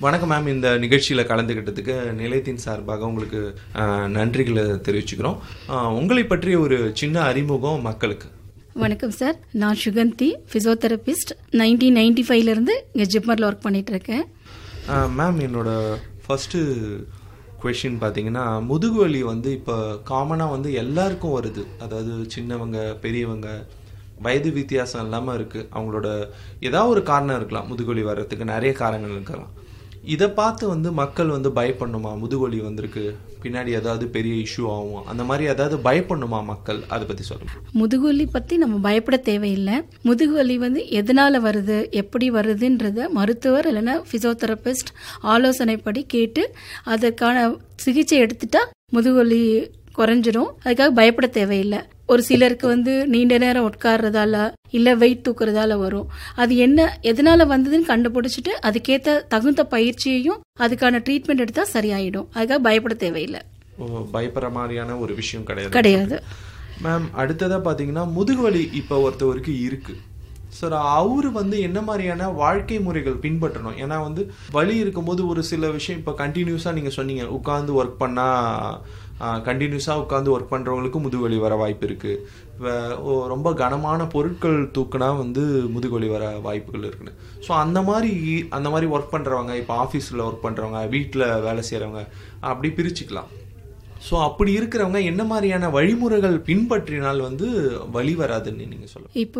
வணக்கம் மேம் இந்த நிகழ்ச்சியில் கலந்துக்கிட்டதுக்கு நிலையத்தின் சார்பாக உங்களுக்கு அஹ், நன்றிகளை தெரிவிச்சுக்கிறோம் அஹ், உங்களை பற்றிய ஒரு சின்ன அறிமுகம் மக்களுக்கு வணக்கம் சார் நான் சுகந்தி ஃபிசியோதெரபிஸ்ட் நைன்டீன் நைன்டி ஃபைவ்லேருந்து இங்கே ஜிப்மரில் ஒர்க் பண்ணிட்டு இருக்கேன் அஹ், மேம் என்னோட ஃபஸ்ட்டு கொஷின் பார்த்தீங்கன்னா முதுகு வலி வந்து இப்போ காமனாக வந்து எல்லாருக்கும் வருது அதாவது சின்னவங்க பெரியவங்க வயது வித்தியாசம் இல்லாமல் இருக்குது அவங்களோட ஏதாவது ஒரு காரணம் இருக்கலாம் முதுகுவலி வர்றதுக்கு நிறைய காரணங்கள் இருக்கலாம் இதை பார்த்து வந்து மக்கள் வந்து பயப்படணுமா முதுகுவலி வந்திருக்கு பின்னாடி ஏதாவது பெரிய இஷ்யூ ஆகும் அந்த மாதிரி ஏதாவது பயப்படணுமா மக்கள் அதை பற்றி சொல்லுங்க முதுகுவலி பற்றி நம்ம பயப்பட தேவையில்லை முதுகுவலி வந்து எதனால் வருது எப்படி வருதுன்றத மருத்துவர் இல்லைன்னா ஃபிசியோதெரபிஸ்ட் ஆலோசனைப்படி கேட்டு அதற்கான சிகிச்சை எடுத்துட்டா முதுகுவலி குறைஞ்சிரும் அதுக்காக பயப்பட தேவையில்லை ஒரு சிலருக்கு வந்து நீண்ட நேரம் உட்கார்றதால இல்ல வெயிட் தூக்குறதால வரும் அது என்ன எதனால வந்ததுன்னு கண்டுபிடிச்சிட்டு அதுக்கேத்த தகுந்த பயிற்சியையும் அதுக்கான ட்ரீட்மெண்ட் எடுத்தா சரியாயிடும் அதுக்காக பயப்பட தேவையில்லை ஓ, பயப்படுற மாதிரியான ஒரு விஷயம் கிடையாது கிடையாது மேம் அடுத்ததா பாத்தீங்கன்னா முதுகுவலி இப்போ ஒருத்தவருக்கு இருக்கு சார் அவரு வந்து என்ன மாதிரியான வாழ்க்கை முறைகள் பின்பற்றணும் ஏன்னா வந்து வலி இருக்கும்போது ஒரு சில விஷயம் இப்போ கண்டினியூஸா நீங்க சொன்னீங்க உட்காந்து ஒர்க் பண்ணா கண்டினியூஸாக உட்காந்து ஒர்க் பண்ணுறவங்களுக்கு முதுகுவலி வர வாய்ப்பு இருக்கு வே- ஓ, ரொம்ப கனமான பொருட்கள் தூக்குனா வந்து முதுகுவலி வர வாய்ப்புகள் இருக்குன்னு ஸோ அந்த மாதிரி அந்த மாதிரி ஒர்க் பண்ணுறவங்க இப்போ ஆஃபீஸில் ஒர்க் பண்ணுறவங்க வீட்டில் வேலை செய்கிறவங்க அப்படி பிரிச்சுக்கலாம் ஸோ அப்படி இருக்கிறவங்க என்ன மாதிரியான வழிமுறைகள் பின்பற்றினால் வந்து வலி வராதுன்னு நீங்க சொல்லுங்க இப்போ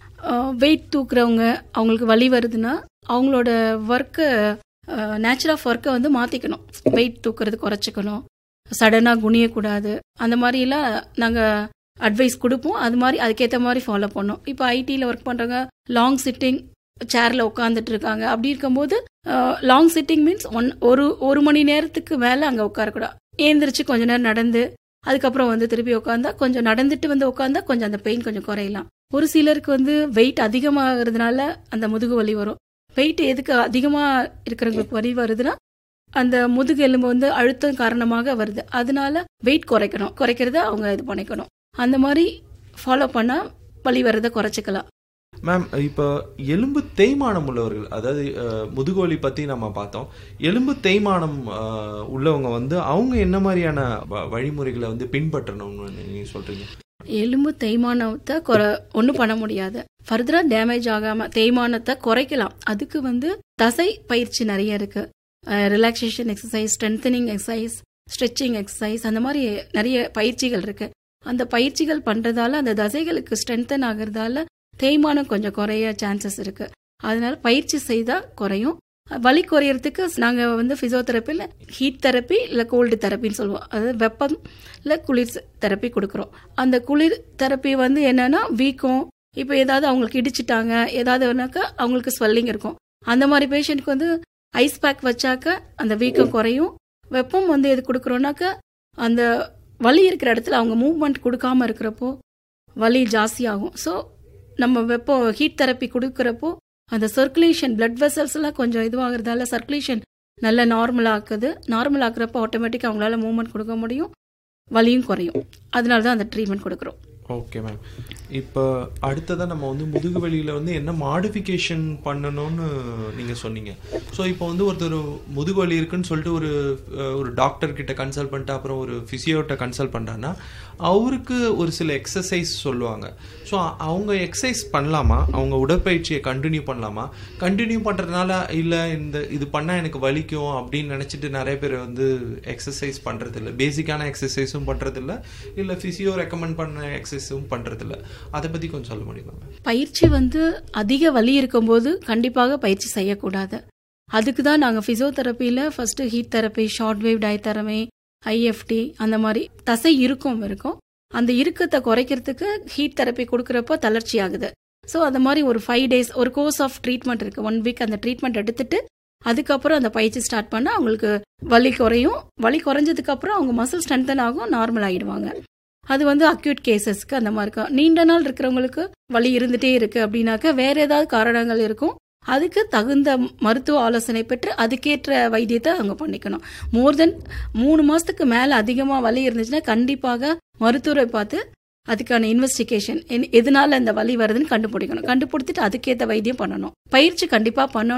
வெயிட் தூக்குறவங்க அவங்களுக்கு வலி வருதுன்னா அவங்களோட ஒர்க்கை நேச்சர் ஆஃப் ஒர்க்கை வந்து மாற்றிக்கணும் வெயிட் தூக்குறது குறைச்சிக்கணும் சடனாக குனியக்கூடாது அந்த மாதிரிலாம் நாங்கள் அட்வைஸ் கொடுப்போம் அது மாதிரி அதுக்கேற்ற மாதிரி ஃபாலோ பண்ணோம் இப்போ ஐடியில் ஒர்க் பண்ணுறவங்க லாங் சிட்டிங் சேரில் உட்காந்துட்டு இருக்காங்க அப்படி இருக்கும்போது லாங் சிட்டிங் மீன்ஸ் ஒன் ஒரு ஒரு மணி நேரத்துக்கு மேலே அங்கே உட்காரக்கூடாது ஏந்திரிச்சு கொஞ்ச நேரம் நடந்து அதுக்கப்புறம் வந்து திருப்பி உட்காந்தா கொஞ்சம் நடந்துட்டு வந்து உட்காந்தா கொஞ்சம் அந்த பெயின் கொஞ்சம் குறையலாம் ஒரு சிலருக்கு வந்து வெயிட் அதிகமாகிறதுனால அந்த முதுகு வலி வரும் வெயிட் எதுக்கு அதிகமாக இருக்கிறவங்களுக்கு வலி வருதுன்னா அந்த முதுகு எலும்பு வந்து அழுத்தம் காரணமாக வருது அதனால வெயிட் குறைக்கணும் குறைக்கிறத அவங்க இது பண்ணிக்கணும் அந்த மாதிரி ஃபாலோ பண்ணால் வலி வரதை குறைச்சிக்கலாம் மேம் இப்போ எலும்பு தேய்மானம் உள்ளவர்கள் அதாவது அஹ், முதுகுவலி பத்தி நம்ம பார்த்தோம் எலும்பு தேய்மானம் அஹ், உள்ளவங்க வந்து அவங்க என்ன மாதிரியான வ- வழிமுறைகளை வந்து பின்பற்றணும்னு நீங்க சொல்றீங்க எலும்பு தேய்மானத்தை குறை ஒன்றும் பண்ண முடியாது ஃபர்தராக டேமேஜ் ஆகாம தேய்மானத்தை குறைக்கலாம் அதுக்கு வந்து தசை பயிற்சி நிறைய இருக்கு relaxation exercise strengthening exercise stretching exercise அந்த மாதிரி நிறைய பயிற்சிகள் இருக்கு அந்த பயிற்சிகள் பண்றதால அந்த தசைகளுக்கு ஸ்ட்ரென்தன் ஆகிறதால தேய்மானம் கொஞ்சம் குறைய சான்சஸ் இருக்கு அதனால பயிற்சி செய்தா குறையும் வலி குறையறதுக்கு நாங்க வந்து பிசியோதெரப்பியில் ஹீட் தெரப்பி இல்லை கோல்டு தெரப்பின்னு சொல்லுவோம் அதாவது வெப்பம் இல்லை குளிர் தெரப்பி கொடுக்குறோம் அந்த குளிர் தெரப்பி வந்து என்னன்னா வீக்கம் இப்போ ஏதாவது அவங்களுக்கு இடிச்சிட்டாங்க ஏதாவது வேணாக்கா அவங்களுக்கு ஸ்வெல்லிங் இருக்கும் அந்த மாதிரி பேஷண்ட்க்கு வந்து ஐஸ் பேக் வச்சாக்க அந்த வீக்கம் குறையும் வெப்பம் வந்து எது கொடுக்குறோன்னாக்கா அந்த வலி இருக்கிற இடத்துல அவங்க மூவ்மெண்ட் கொடுக்காம இருக்கிறப்போ வலி ஜாஸ்தியாகும் ஸோ நம்ம வெப்பம் ஹீட் தெரப்பி கொடுக்குறப்போ அந்த சர்க்குலேஷன் பிளட் வெசல்ஸ் எல்லாம் கொஞ்சம் இதுவாகிறதால சர்க்குலேஷன் நல்ல நார்மல் ஆக்குது நார்மல் ஆக்குறப்போ ஆட்டோமேட்டிக்காக அவங்களால மூவ்மெண்ட் கொடுக்க முடியும் வலியும் குறையும் அதனால தான் அந்த ட்ரீட்மெண்ட் கொடுக்குறோம் ஓகே மேம் இப்போ அடுத்ததாக நம்ம வந்து முதுகு வலியில் வந்து என்ன மாடிஃபிகேஷன் பண்ணணும்னு நீங்கள் சொன்னீங்க ஸோ இப்போ வந்து ஒருத்தர் முதுகு வலி இருக்குன்னு சொல்லிட்டு ஒரு அஹ், ஒரு டாக்டர் கிட்ட கன்சல்ட் பண்ணிட்டு அப்புறம் ஒரு ஃபிசியோட்ட கன்சல்ட் பண்ணுறான்னா அவருக்கு ஒரு சில எக்ஸசைஸ் சொல்லுவாங்க ஸோ அவங்க எக்ஸசைஸ் பண்ணலாமா அவங்க உடற்பயிற்சியை கண்டினியூ பண்ணலாமா கண்டினியூ பண்ணுறதுனால இல்லை இந்த இது பண்ணால் எனக்கு வலிக்கும் அப்படின்னு நினச்சிட்டு நிறைய பேர் வந்து எக்ஸசைஸ் பண்ணுறதில்ல பேசிக்கான எக்ஸசைஸும் பண்ணுறதில்ல இல்லை ஃபிசியோ ரெக்கமெண்ட் பண்ண எக்ஸசைஸும் பண்ணுறதில்ல அதை பற்றி கொஞ்சம் சொல்ல முடியுமா மேம் பயிற்சி வந்து அதிக வலி இருக்கும்போது கண்டிப்பாக பயிற்சி செய்யக்கூடாது அதுக்கு தான் நாங்கள் ஃபிசியோதெரப்பியில் first heat therapy short wave diathermy IFT அந்த மாதிரி தசை இருக்கும் இருக்கும் அந்த இறுக்கத்தை குறைக்கிறதுக்கு ஹீட் தெரப்பி கொடுக்குறப்போ தளர்ச்சி ஆகுது ஸோ அந்த மாதிரி ஒரு ஃபைவ் டேஸ் ஒரு கோர்ஸ் ஆஃப் ட்ரீட்மெண்ட் இருக்கு ஒன் வீக் அந்த ட்ரீட்மெண்ட் எடுத்துட்டு அதுக்கப்புறம் அந்த பயிற்சி ஸ்டார்ட் பண்ணால் அவங்களுக்கு வலி குறையும் வலி குறைஞ்சதுக்கு அப்புறம் அவங்க மசில் ஸ்ட்ரென்தன் ஆகும் நார்மல் ஆயிடுவாங்க அது வந்து அக்யூட் கேசஸ்க்கு அந்த மாதிரி இருக்கும் நீண்ட நாள் இருக்கிறவங்களுக்கு வலி இருந்துட்டே இருக்கு அப்படின்னாக்க வேற ஏதாவது காரணங்கள் இருக்கும் அதுக்கு தகுந்த மருத்துவ ஆலோசனை பெற்று அதுக்கேற்ற வைத்தியத்தை அவங்க பண்ணிக்கணும் மோர் தென் மூணு மாசத்துக்கு மேல அதிகமா வலி இருந்துச்சுன்னா கண்டிப்பாக மருத்துவரை பார்த்து அதுக்கான இன்வெஸ்டிகேஷன் எதனால இந்த வலி வருதுன்னு கண்டுபிடிக்கணும் கண்டுபிடிச்சிட்டு அதுக்கேற்ற வைத்தியம் பண்ணணும் பயிற்சி கண்டிப்பா பண்ணணும்